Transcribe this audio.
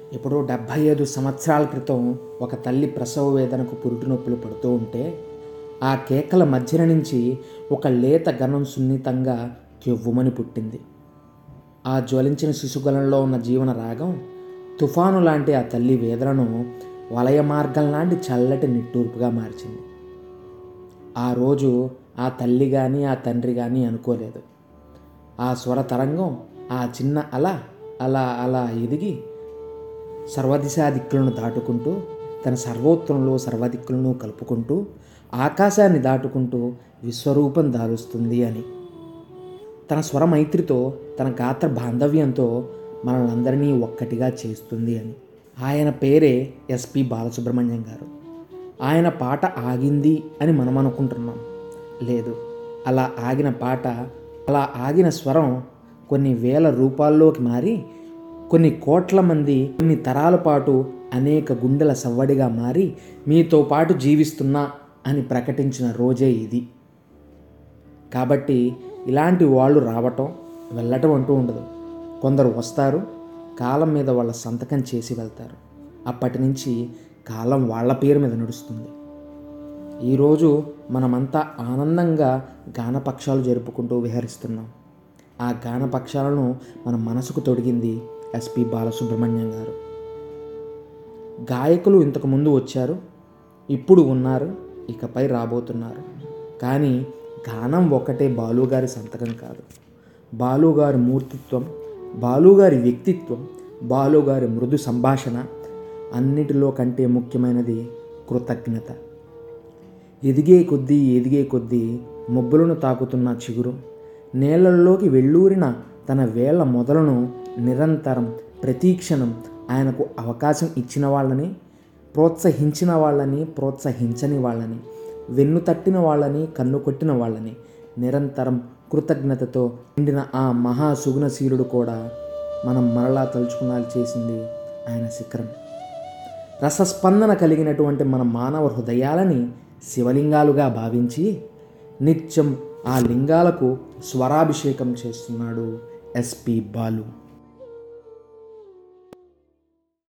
ఎప్పుడో డెబ్భై ఐదు సంవత్సరాల క్రితం ఒక తల్లి ప్రసవ వేదనకు పురుటి నొప్పులు పడుతూ ఉంటే ఆ కేకల మధ్యన నుంచి ఒక లేత గణం సున్నితంగా కెవ్వుమని పుట్టింది ఆ జ్వలించిన శిశుగలంలో ఉన్న జీవన రాగం తుఫాను లాంటి ఆ తల్లి వేదనను వలయ మార్గం లాంటి చల్లటి నిట్టూర్పుగా మార్చింది ఆ రోజు ఆ తల్లి కానీ ఆ తండ్రి కానీ అనుకోలేదు ఆ స్వర తరంగం ఆ చిన్న అల అలా అలా ఎదిగి సర్వదిశా దిక్కులను దాటుకుంటూ తన సర్వోత్తరంలో సర్వదిక్కులను కలుపుకుంటూ ఆకాశాన్ని దాటుకుంటూ విశ్వరూపం దాలుస్తుంది అని తన స్వర మైత్రితో తన గాత్ర బాంధవ్యంతో మనల్ని అందరినీ ఒక్కటిగా చేస్తుంది అని ఆయన పేరే ఎస్పి బాలసుబ్రహ్మణ్యం గారు ఆయన పాట ఆగింది అని మనం అనుకుంటున్నాం లేదు అలా ఆగిన పాట అలా ఆగిన స్వరం కొన్ని వేల రూపాల్లోకి మారి కొన్ని కోట్ల మంది కొన్ని తరాల పాటు అనేక గుండెల సవ్వడిగా మారి మీతో పాటు జీవిస్తున్నా అని ప్రకటించిన రోజే ఇది కాబట్టి ఇలాంటి వాళ్ళు రావటం వెళ్ళటం అంటూ ఉండదు కొందరు వస్తారు కాలం మీద వాళ్ళ సంతకం చేసి వెళ్తారు అప్పటి నుంచి కాలం వాళ్ళ పేరు మీద నడుస్తుంది ఈరోజు మనమంతా ఆనందంగా గానపక్షాలు జరుపుకుంటూ విహరిస్తున్నాం ఆ గానపక్షాలను మన మనసుకు తొడిగింది ఎస్పి బాలసుబ్రహ్మణ్యం గారు గాయకులు ఇంతకుముందు వచ్చారు ఇప్పుడు ఉన్నారు ఇకపై రాబోతున్నారు కానీ గానం ఒకటే బాలుగారి సంతకం కాదు బాలుగారి మూర్తిత్వం బాలుగారి వ్యక్తిత్వం బాలుగారి మృదు సంభాషణ అన్నిటిలో కంటే ముఖ్యమైనది కృతజ్ఞత ఎదిగే కొద్దీ ఎదిగే కొద్దీ మొబ్బులను తాకుతున్న చిగురు నేలల్లోకి వెళ్ళూరిన తన వేళ్ల మొదలను నిరంతరం ప్రతీక్షణం ఆయనకు అవకాశం ఇచ్చిన వాళ్ళని ప్రోత్సహించిన వాళ్ళని ప్రోత్సహించని వాళ్ళని వెన్ను తట్టిన వాళ్ళని కన్ను కొట్టిన వాళ్ళని నిరంతరం కృతజ్ఞతతో నిండిన ఆ మహా సుగుణశీలుడు కూడా మనం మరలా తలుచుకున్నాలు చేసింది ఆయన శిఖరం రసస్పందన కలిగినటువంటి మన మానవ హృదయాలని శివలింగాలుగా భావించి నిత్యం ఆ లింగాలకు స్వరాభిషేకం చేస్తున్నాడు ఎస్పి బాలు